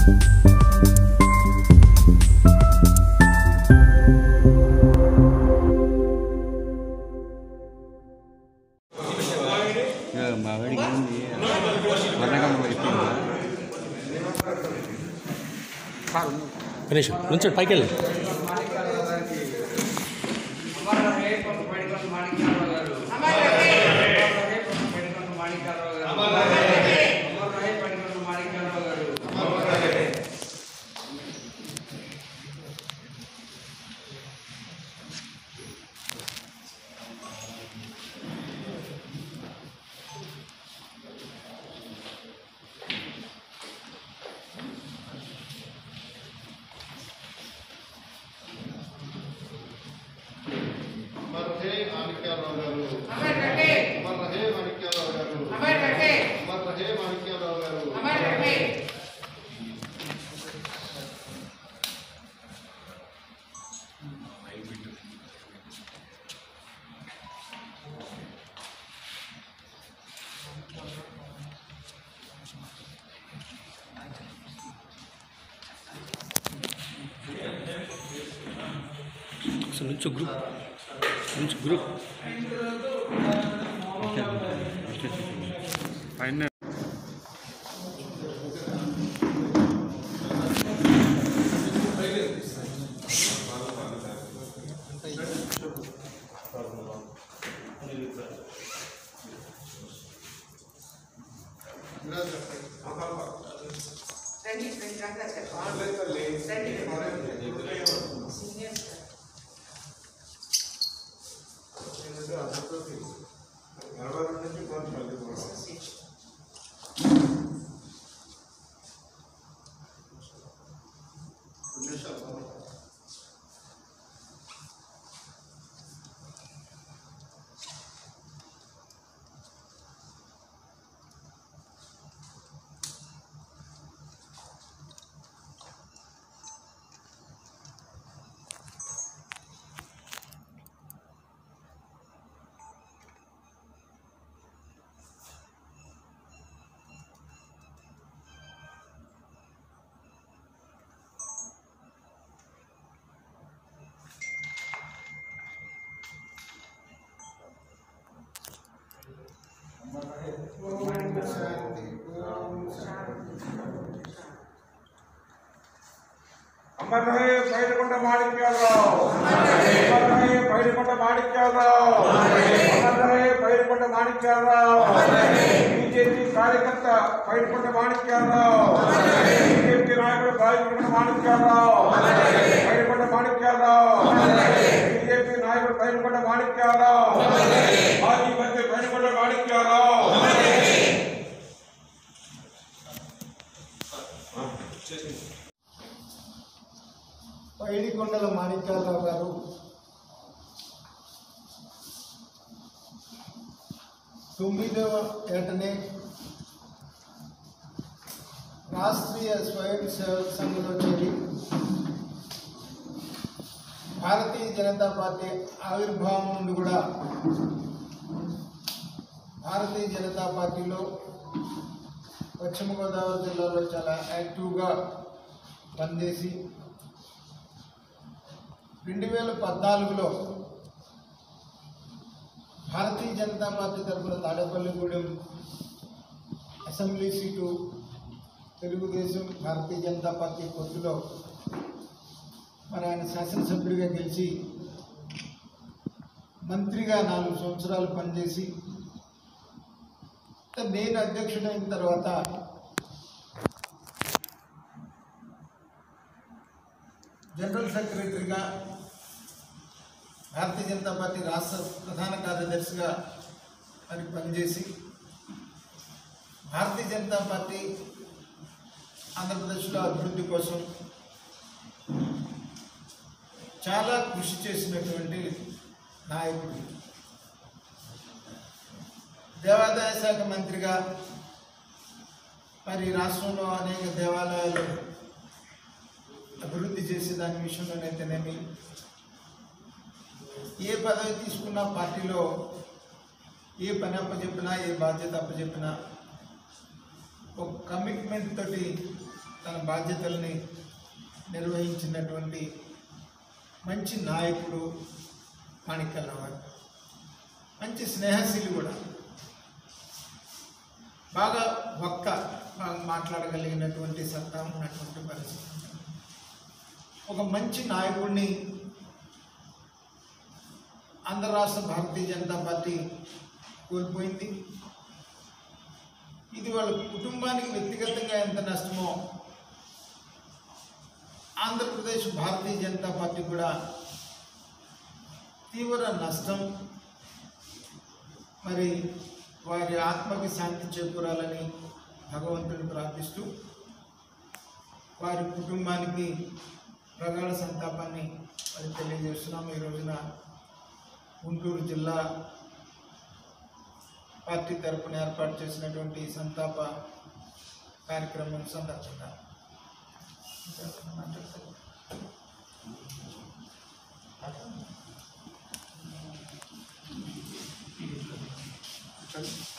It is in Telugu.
మా వాడికి ఏంది వర్ణకమ్మ అయిపోయిందా గణేష్ నుంచోడు పైకి వెళ్ళి అమర్ రహే మాణిక్యాలరావు గారు అమర్ రహే మాణిక్యాలరావు గారు అమర్ రహే మాణిక్యాలరావు గారు అసలు నుంచో గ్రూప్ నుంచి గ్రూప్ పైన అమర్ రహే పైడికొండ మాణిక్యాలరావు అమర్ రహే పైడికొండ మాణిక్యాలరావు అమర్ రహే పైడికొండ మాణిక్యాలరావు బీజేపీ కార్యకర్త పైడికొండ మాణిక్యాలరావు బీజేపీ నాయకుడు పైడికొండ మాణిక్యాలరావు పైడికొండ మాణిక్యాలరావు బీజేపీ నాయకుడు పైడికొండ మాణిక్యాలరావు మాజీ మంత్రి పైడికొండ మాణిక్యాలరావు పైడికొండల మాణిక్యాలరావు గారు తొమ్మిదవ ఏటనే రాష్ట్రీయ స్వయం సేవక సంఘంలో చేరి భారతీయ జనతా పార్టీ ఆవిర్భావం నుండి కూడా భారతీయ జనతా పార్టీలో పశ్చిమ గోదావరి జిల్లాలో చాలా యాక్టివ్గా పనిచేసి రెండు వేల పద్నాలుగులో భారతీయ జనతా పార్టీ తరఫున Tadepalligudem assembly seat Telugu Desam Bharatiya Janata party పొత్తులో మరి ఆయన శాసనసభ్యుడిగా గెలిచి మంత్రిగా నాలుగు సంవత్సరాలు పనిచేసి నేను అధ్యక్షుడైన తర్వాత జనరల్ సెక్రటరీగా భారతీయ జనతా పార్టీ రాష్ట్ర ప్రధాన కార్యదర్శిగా మరి పనిచేసి భారతీయ జనతా పార్టీ ఆంధ్రప్రదేశ్లో అభివృద్ధి కోసం చాలా కృషి చేసినటువంటి నాయకుడు దేవాదాయ శాఖ మంత్రిగా మరి రాష్ట్రంలో అనేక దేవాలయాలు అభివృద్ధి చేసే దాని విషయంలోనైతేనేమి ఏ పదవి తీసుకున్నా పార్టీలో ఏ పని అప్పచెప్పినా ఏ బాధ్యత అప్పచెప్పినా ఒక కమిట్మెంట్ తోటి తన బాధ్యతల్ని నిర్వహించినటువంటి మంచి నాయకుడు మాణిక్యాలరావు గారు మంచి స్నేహశీలి కూడా బాగా ఒక్క బాగా మాట్లాడగలిగినటువంటి సత్తా ఉన్నటువంటి పరిస్థితి ఒక మంచి నాయకుడిని ఆంధ్ర రాష్ట్ర భారతీయ జనతా పార్టీ కోల్పోయింది ఇది వాళ్ళ కుటుంబానికి వ్యక్తిగతంగా ఎంత నష్టమో ఆంధ్రప్రదేశ్ భారతీయ జనతా పార్టీ కూడా తీవ్ర నష్టం మరి వారి ఆత్మకి శాంతి చేకూరాలని భగవంతుని ప్రార్థిస్తూ వారి కుటుంబానికి ప్రగాఢ సంతాపాన్ని మరి తెలియజేస్తున్నాం ఈ రోజున గుంటూరు జిల్లా పార్టీ తరపున ఏర్పాటు చేసినటువంటి ఈ సంతాప కార్యక్రమం సందర్భంగా మాట్లాడతారు